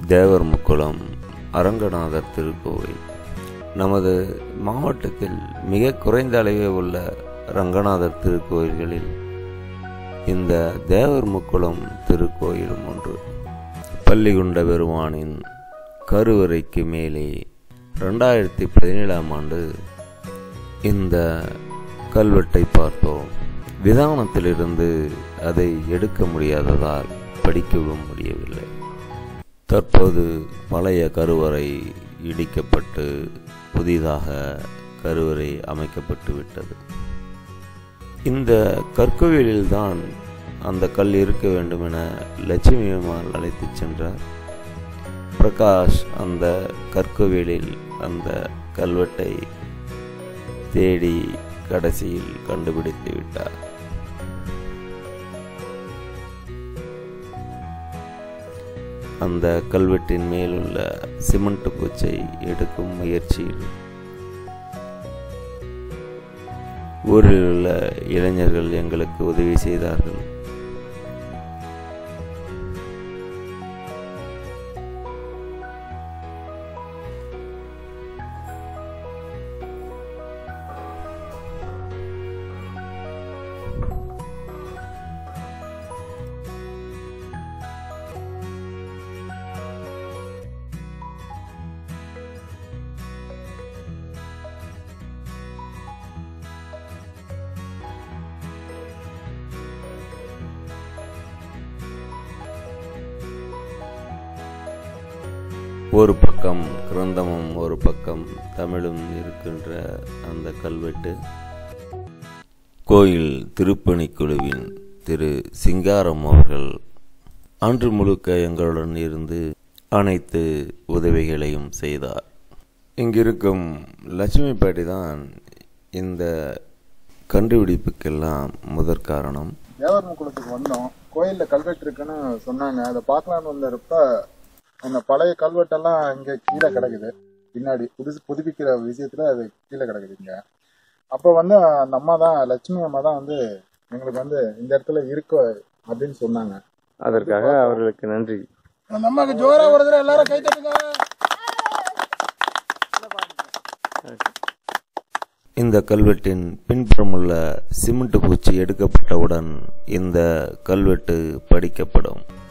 தேவர் முக்குளம் அரங்கநாதர் திருக்கோவில் நமது மாவட்டத்தில் மிக குறைந்த அளவே உள்ள ரங்கநாதர் திருக்கோயில்களில் இந்த தேவர் முக்குளம் திருக்கோயிலும் ஒன்று பள்ளிகுண்ட பெருமானின் கருவறைக்கு மேலே ரெண்டாயிரத்தி பதினேழாம் ஆண்டு இந்த கல்வெட்டை பார்த்தோம் விதானத்திலிருந்து அதை எடுக்க முடியாததால் படிக்கவும் முடியவில்லை தற்போது பழைய கருவறை இடிக்கப்பட்டு புதிதாக கருவறை அமைக்கப்பட்டு விட்டது இந்த கற்கோவிலில்தான் அந்த கல் இருக்க வேண்டும் என லட்சுமி அம்மாள் அழைத்துச் சென்றார் பிரகாஷ் அந்த கற்கோவிலில் அந்த கல்வெட்டை தேடி கடைசியில் கண்டுபிடித்து விட்டார் அந்த கல்வெட்டின் மேலுள்ள சிமெண்ட் பூச்சை எடுக்கும் முயற்சியில் ஊரில் உள்ள இளைஞர்கள் எங்களுக்கு உதவி செய்தார்கள் ஒரு பக்கம் கிரந்தமும் ஒரு பக்கம் தமிழும் இருக்கின்ற அந்த கல்வெட்டு கோயில் திருப்பணிக்குழுவின் திரு சிங்காரம் அவர்கள் அன்று முழுக்க எங்களுடன் இருந்து அனைத்து உதவிகளையும் செய்தார் இங்கிருக்கும் லட்சுமி பாட்டி தான் இந்த கண்டுபிடிப்புக்கெல்லாம் முதற் காரணம் தேவர் முக்குளத்துக்கு வந்தோம் கோயில்ல கல்வெட்டு இருக்குன்னு சொன்னாங்க அதை பார்க்கலான்னு வந்தப்ப அந்த பழைய கல்வெட்டெல்லாம் இங்க கீழே கிடக்குது பின்னாடி புதுசு புதுப்பிக்கிற விஷயத்துல அது கீழே கிடக்குது இங்க அப்ப வந்து அந்த அம்மா தான் லட்சுமி அம்மா தான் வந்து எங்களுக்கு வந்து இந்த இடத்துல இருக்கு அப்படின்னு சொன்னாங்க அதற்காக அவர்களுக்கு நன்றி அந்த அம்மாக்கு ஜோரா ஒரு தடவை எல்லாரும் கை தட்டுங்க இந்த கல்வெட்டின் பின்புறமுள்ள சிமெண்ட் பூச்சி எடுக்கப்பட்டவுடன் இந்த கல்வெட்டு படிக்கப்படும்